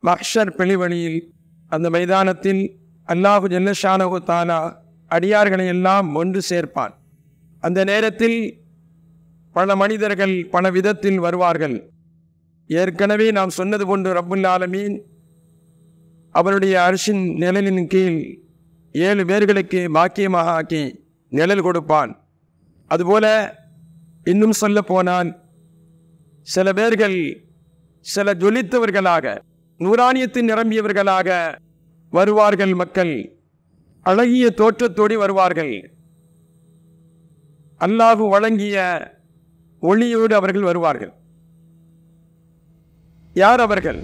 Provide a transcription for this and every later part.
மஹ்ஷர் பிழிவழியில் அந்த மைதானத்தில் அல்லாஹு ஜல்லஷானஹு தாலா அடியார்களை எல்லாம் ஒன்று சேர்ப்பான் அந்த நேரத்தில் பல மனிதர்கள் பல விதத்தில் வருவார்கள் ஏற்கனவே நாம் சொன்னது போன்று ரப்புல் ஆலமீன் அவருடைய அரிசின் நிழலின் கீழ் ஏழு பேர்களுக்கு பாக்கியமாக ஆக்கி நிழல் கொடுப்பான் அதுபோல இன்னும் சொல்ல போனால் சில பேர்கள் சில ஜொலித்தவர்களாக நூறானியத்தின் நிரம்பியவர்களாக வருவார்கள் மக்கள் அழகிய தோற்றத்தோடு வருவார்கள் அல்லாஹு வழங்கிய ஒளியோடு அவர்கள் வருவார்கள் யார் அவர்கள்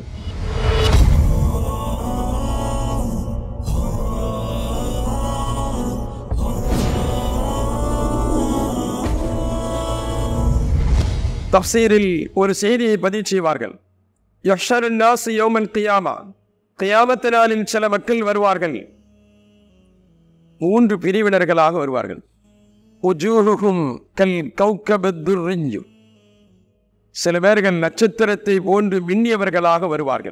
தப்சீரில் ஒரு செய்தியை பதிவு செய்வார்கள் யஷருன் நாஸ் யோமன் கியாமா கியாமத்து நாளில் சில மக்கள் வருவார்கள் மூன்று பிரிவினர்களாக வருவார்கள் உஜூஹுகும் கல் கௌகபத்துர்ரிஞ்சு சில பேர்கள் நட்சத்திரத்தை போன்று மின்னியவர்களாக வருவார்கள்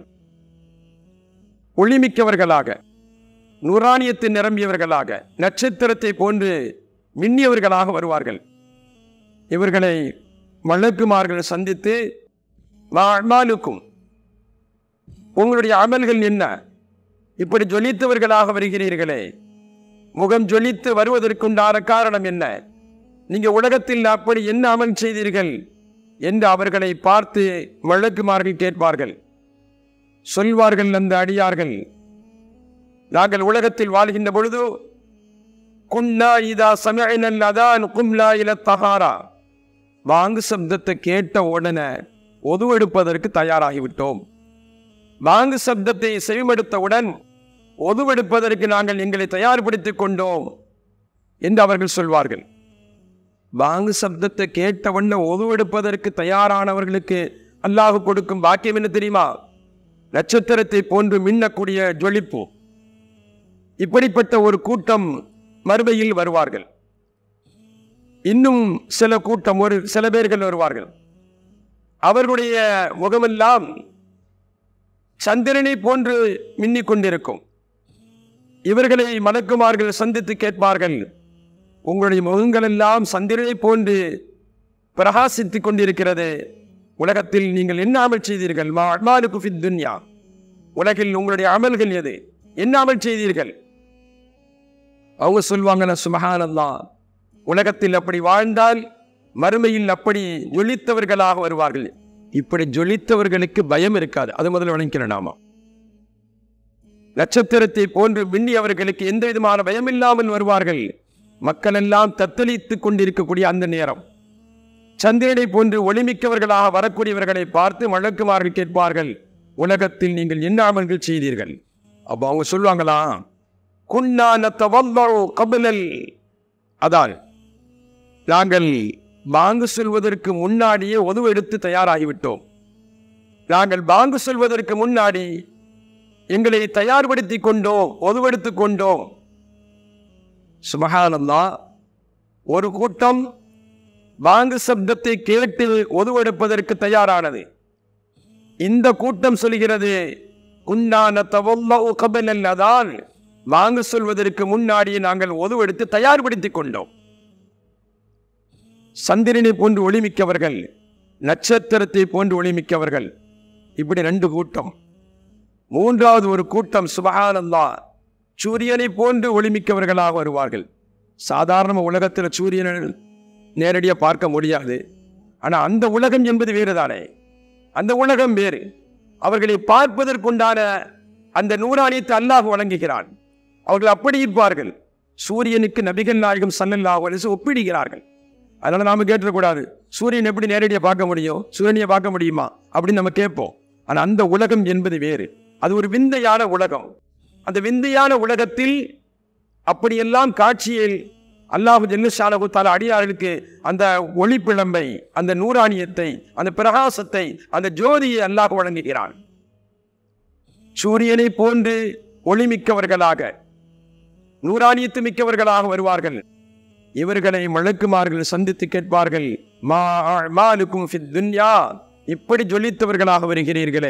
ஒளிமிக்கவர்களாக நூறானியத்தை நிரம்பியவர்களாக நட்சத்திரத்தை போன்று மின்னியவர்களாக வருவார்கள் இவர்களை வழக்குமார்கள் சந்தித்து அமாலுக்கும் உங்களுடைய அமல்கள் என்ன இப்படி ஜொலித்தவர்களாக வருகிறீர்களே முகம் ஜொலித்து வருவதற்குண்டான காரணம் என்ன நீங்க உலகத்தில் அப்படி என்ன அமல் செய்தீர்கள் என்று அவர்களை பார்த்து வழக்குமார்கள் கேட்பார்கள் சொல்வார்கள் அந்த அடியார்கள் நாங்கள் உலகத்தில் வாழ்கின்ற பொழுது குன்னா இதா சமயனல் அதான் கும்லா இல தகாரா வாங்கு சப்தத்தை கேட்ட உடனே ஒதுவெடுப்பதற்கு தயாராகிவிட்டோம் வாங்கு சப்தத்தை செவிமடுத்தவுடன் ஒதுவெடுப்பதற்கு நாங்கள் எங்களை தயார்படுத்திக் கொண்டோம் என்று அவர்கள் சொல்வார்கள் வாங்கு சப்தத்தை கேட்ட உடனே ஒதுவெடுப்பதற்கு தயாரானவர்களுக்கு அல்லாஹ் கொடுக்கும் பாக்கியம் என்ன தெரியுமா நட்சத்திரத்தை போன்று மின்னக்கூடிய ஜொலிப்பு இப்படிப்பட்ட ஒரு கூட்டம் மறுமையில் வருவார்கள் இன்னும் சில கூட்டம் ஒரு சில பேர்கள் வருவார்கள் அவர்களுடைய முகமெல்லாம் சந்திரனை போன்று மின்னிக் கொண்டிருக்கும் இவர்களை மலக்குமார்கள் சந்தித்து கேட்பார்கள் உங்களுடைய முகங்கள் எல்லாம் சந்திரனை போன்று பிரகாசித்துக் கொண்டிருக்கிறது உலகத்தில் நீங்கள் என்ன அமல் செய்தீர்கள் மா அமாலுக்கு ஃபித் துன்யா உலகில் உங்களுடைய அமல்கள் எது என்ன அமல் செய்தீர்கள் அவங்க சொல்லுவாங்க சுமகானந்தா உலகத்தில் அப்படி வாழ்ந்தால் மறுமையில் அப்படி ஜொலித்தவர்களாக வருவார்கள் இப்படி ஜொலித்தவர்களுக்கு பயம் இருக்காது அது முதல்ல வணங்கிக்கிறேன் நாம நட்சத்திரத்தை போன்று மின்னியவர்களுக்கு எந்த விதமான பயம் இல்லாமல் வருவார்கள் மக்கள் எல்லாம் தத்தளித்துக் கொண்டிருக்கக்கூடிய அந்த நேரம் சந்திரனை போன்று ஒளிமிக்கவர்களாக வரக்கூடியவர்களை பார்த்து வழக்குமார்கள் கேட்பார்கள் உலகத்தில் நீங்கள் என்ன அமல்கள் செய்தீர்கள் அப்போ அவங்க சொல்லுவாங்களா குன்னா நத்தவல்லோ கபிலல் அதான் நாங்கள் பாங்கு சொல்வதற்கு முன்னாடியே ஒதுவு எடுத்து தயாராகிவிட்டோம் நாங்கள் பாங்கு சொல்வதற்கு முன்னாடி எங்களை தயார்படுத்தி கொண்டோம் ஒதுவெடுத்து கொண்டோம் சுபகானந்தா ஒரு கூட்டம் பாங்கு சப்தத்தை கேட்டு ஒதுவெடுப்பதற்கு தயாரானது இந்த கூட்டம் சொல்கிறது உன்னான தவல்லவு கபலல் அதான் வாங்க சொல்வதற்கு முன்னாடியே நாங்கள் ஒதுவெடுத்து தயார்படுத்திக் கொண்டோம் சந்திரனை போன்று ஒளிமிக்கவர்கள் நட்சத்திரத்தை போன்று ஒளிமிக்கவர்கள் இப்படி ரெண்டு கூட்டம் மூன்றாவது ஒரு கூட்டம் சுபகானந்தா சூரியனை போன்று ஒளிமிக்கவர்களாக வருவார்கள் சாதாரண உலகத்தில் சூரியனை நேரடியாக பார்க்க முடியாது ஆனால் அந்த உலகம் என்பது வேறு தானே அந்த உலகம் வேறு அவர்களை பார்ப்பதற்குண்டான அந்த நூறானியத்தை அல்லாஹ் வழங்குகிறான் அவர்கள் அப்படி இருப்பார்கள் சூரியனுக்கு நபிகள் நாயகம் சல்லல்லாஹு அலிசு ஒப்பிடுகிறார்கள் அதனால நாம கேட்டுறக்கூடாது சூரியன் எப்படி நேரடியாக பார்க்க முடியும் சூரியனை பார்க்க முடியுமா அப்படின்னு நம்ம கேட்போம் ஆனால் அந்த உலகம் என்பது வேறு அது ஒரு விந்தையான உலகம் அந்த விந்தையான உலகத்தில் அப்படியெல்லாம் காட்சியில் அல்லாஹு ஜெல்லுஷாலகு தால அடியார்களுக்கு அந்த ஒளிப்பிழம்பை அந்த நூறானியத்தை அந்த பிரகாசத்தை அந்த ஜோதியை அல்லாஹ் வழங்குகிறான் சூரியனை போன்று ஒளிமிக்கவர்களாக நூறானியத்து மிக்கவர்களாக வருவார்கள் இவர்களை மழக்குமார்கள் சந்தித்து கேட்பார்கள் மா மாலுக்கும் ஃபித் துன்யா இப்படி ஜொலித்தவர்களாக வருகிறீர்களே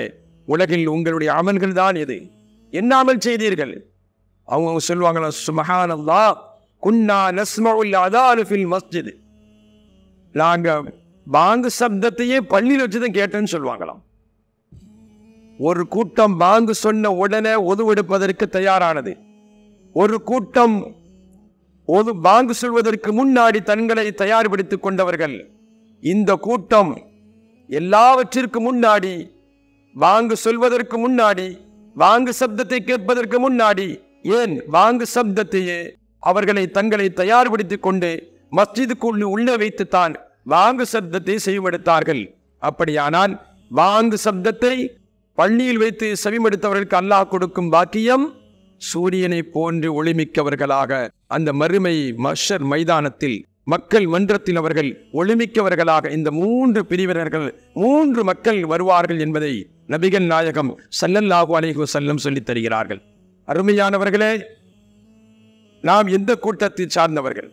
உலகில் உங்களுடைய அமல்கள் தான் எது என்ன அமல் செய்தீர்கள் அவங்க சொல்லுவாங்களா சுமஹானல்லா குன்னா நஸ்மவுல் அதாலு ஃபில் மஸ்ஜித் நாங்க பாங்கு சப்தத்தையே பள்ளியில் வச்சுதான் கேட்டேன்னு சொல்லுவாங்களாம் ஒரு கூட்டம் பாங்கு சொன்ன உடனே ஒதுவெடுப்பதற்கு தயாரானது ஒரு கூட்டம் ஒது பாங்கு சொல்வதற்கு முன்னாடி தங்களை தயார்படுத்திக் கொண்டவர்கள் இந்த கூட்டம் எல்லாவற்றிற்கு முன்னாடி வாங்கு சொல்வதற்கு முன்னாடி வாங்கு சப்தத்தை கேட்பதற்கு முன்னாடி ஏன் வாங்கு சப்தத்தையே அவர்களை தங்களை தயார்படுத்திக் கொண்டு மஸ்ஜிதுக்குள் உள்ள வைத்துத்தான் வாங்கு சப்தத்தை செய்வெடுத்தார்கள் அப்படியானால் வாங்கு சப்தத்தை பள்ளியில் வைத்து செவிமடுத்தவர்களுக்கு அல்லாஹ் கொடுக்கும் பாக்கியம் சூரியனை போன்று ஒளிமிக்கவர்களாக அந்த மறுமை மஷர் மைதானத்தில் மக்கள் மன்றத்தில் அவர்கள் ஒளிமிக்கவர்களாக இந்த மூன்று பிரிவினர்கள் மூன்று மக்கள் வருவார்கள் என்பதை நபிகள் நாயகம் சல்லல்லாஹு அலைஹி வஸல்லம் சொல்லித் தருகிறார்கள் அருமையானவர்களே நாம் எந்த கூட்டத்தை சார்ந்தவர்கள்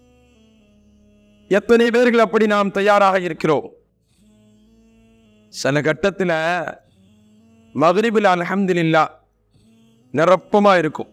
எத்தனை பேர்கள் அப்படி நாம் தயாராக இருக்கிறோம் சில கட்டத்தில் மகரிபில் அல்ஹம்துலில்லா நிரப்பமா இருக்கும்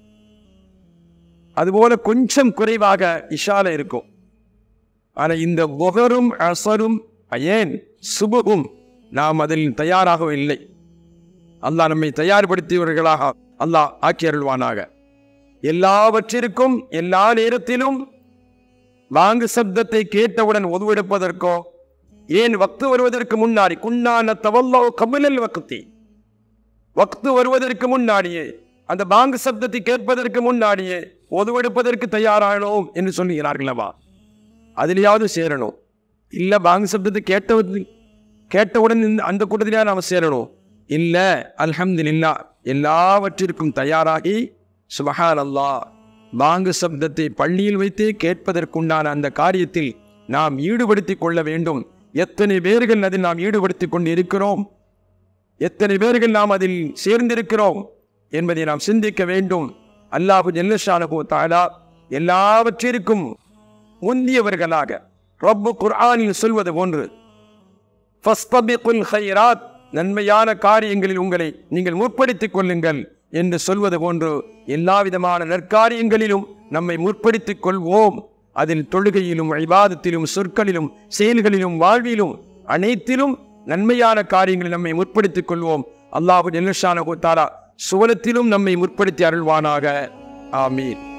அதுபோல கொஞ்சம் குறைவாக இஷால இருக்கும் ஆனா இந்த புகரும் அசரும் ஏன் சுபகும் நாம் அதில் தயாராகவில்லை அல்லாஹ் நம்மை தயார்படுத்தியவர்களாக அல்லாஹ் ஆக்கி அருள்வானாக எல்லாவற்றிற்கும் எல்லா நேரத்திலும் வாங்கு சப்தத்தை கேட்டவுடன் ஒதுவெடுப்பதற்கோ ஏன் வக்து வருவதற்கு முன்னாடி குன்னான தவல்லோ கபிலல் வக்தி வக்து வருவதற்கு முன்னாடியே அந்த பாங்கு சப்தத்தை கேட்பதற்கு முன்னாடியே ஒதுவெடுப்பதற்கு தயாரானோம் என்று சொல்லுகிறார்களவா அதிலேயாவது சேரணும் இல்லை பாங்கு சப்தத்தை கேட்டவது கேட்டவுடன் இந்த அந்த கூட்டத்திலே நாம் சேரணும் இல்லை அல்ஹம்துலில்லா எல்லாவற்றிற்கும் தயாராகி சுபஹான் அல்லாஹ் பாங்கு சப்தத்தை பள்ளியில் வைத்தே கேட்பதற்குண்டான அந்த காரியத்தில் நாம் ஈடுபடுத்திக் கொள்ள வேண்டும் எத்தனை பேர்கள் அதில் நாம் ஈடுபடுத்திக் கொண்டு இருக்கிறோம் எத்தனை பேர்கள் நாம் அதில் சேர்ந்திருக்கிறோம் என்பதை நாம் சிந்திக்க வேண்டும் அல்லாஹு ஜல்லஷானு தாலா எல்லாவற்றிற்கும் முந்தியவர்களாக ரப்பு குர்ஆனில் சொல்வது போன்று ஃபஸ்தபிகுல் ஹைராத் நன்மையான காரியங்களில் உங்களை நீங்கள் முற்படுத்திக் கொள்ளுங்கள் என்று சொல்வது போன்று எல்லா விதமான நற்காரியங்களிலும் நம்மை முற்படுத்திக் கொள்வோம் அதில் தொழுகையிலும் ஐபாதத்திலும் சொற்களிலும் செயல்களிலும் வாழ்விலும் அனைத்திலும் நன்மையான காரியங்களில் நம்மை முற்படுத்திக் கொள்வோம் அல்லாஹு ஜெல்லஷானு தாலா சுவனத்திலும் நம்மை முற்படுத்தி அருள்வானாக ஆமீன்